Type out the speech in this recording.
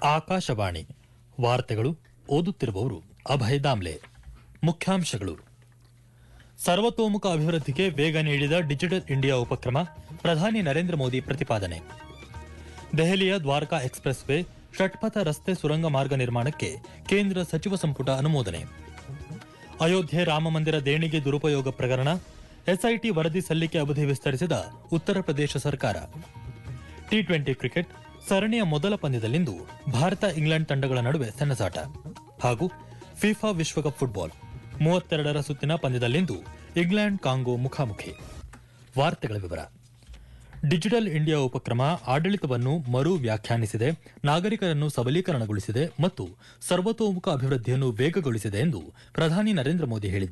ಆಕಾಶವಾಣಿ ವಾರ್ತೆಗಳು ಓದುತ್ತಿರುವವರು ಅಭಯ್ ದಾಮ್ಲೆ ಮುಖ್ಯಾಂಶಗಳು ಸರ್ವತೋಮುಖ ಅಭಿವೃದ್ಧಿಗೆ ವೇಗ ನೀಡಿದ ಡಿಜಿಟಲ್ ಇಂಡಿಯಾ ಉಪಕ್ರಮ ಪ್ರಧಾನಿ ನರೇಂದ್ರ ಮೋದಿ ಪ್ರತಿಪಾದನೆ ದೆಹಲಿಯ ದ್ವಾರಕಾ ಎಕ್ಸ್ಪ್ರೆಸ್ ವೇ ಷಟ್ಪಥ ರಸ್ತೆ ಸುರಂಗ ಮಾರ್ಗ ನಿರ್ಮಾಣಕ್ಕೆ ಕೇಂದ್ರ ಸಚಿವ ಸಂಪುಟ ಅನುಮೋದನೆ ಅಯೋಧ್ಯೆ ರಾಮಮಂದಿರ ದೇಣಿಗೆ ದುರುಪಯೋಗ ಪ್ರಕರಣ ಎಸ್ಐಟಿ ವರದಿ ಸಲ್ಲಿಕೆ ಅವಧಿ ವಿಸ್ತರಿಸಿದ ಉತ್ತರ ಪ್ರದೇಶ ಸರ್ಕಾರ ಟಿ ಟ್ವೆಂಟಿ ಕ್ರಿಕೆಟ್ ಸರಣಿಯ ಮೊದಲ ಪಂದ್ಯದಲ್ಲಿಂದು ಭಾರತ ಇಂಗ್ಲೆಂಡ್ ತಂಡಗಳ ನಡುವೆ ಸೆಣಸಾಟ ಹಾಗೂ ಫಿಫಾ ವಿಶ್ವಕಪ್ ಫುಟ್ಬಾಲ್ ಮೂವತ್ತೆರಡರ ಸುತ್ತಿನ ಪಂದ್ಯದಲ್ಲಿಂದು ಇಂಗ್ಲೆಂಡ್ ಕಾಂಗೋ ಮುಖಾಮುಖಿ ವಾರ್ತೆಗಳ ವಿವರ ಡಿಜಿಟಲ್ ಇಂಡಿಯಾ ಉಪಕ್ರಮ ಆಡಳಿತವನ್ನು ಮರು ವ್ಯಾಖ್ಯಾನಿಸಿದೆ ನಾಗರಿಕರನ್ನು ಸಬಲೀಕರಣಗೊಳಿಸಿದೆ ಮತ್ತು ಸರ್ವತೋಮುಖ ಅಭಿವೃದ್ಧಿಯನ್ನು ವೇಗಗೊಳಿಸಿದೆ ಎಂದು ಪ್ರಧಾನಿ ನರೇಂದ್ರ ಮೋದಿ ಹೇಳಿದ್ದಾರೆ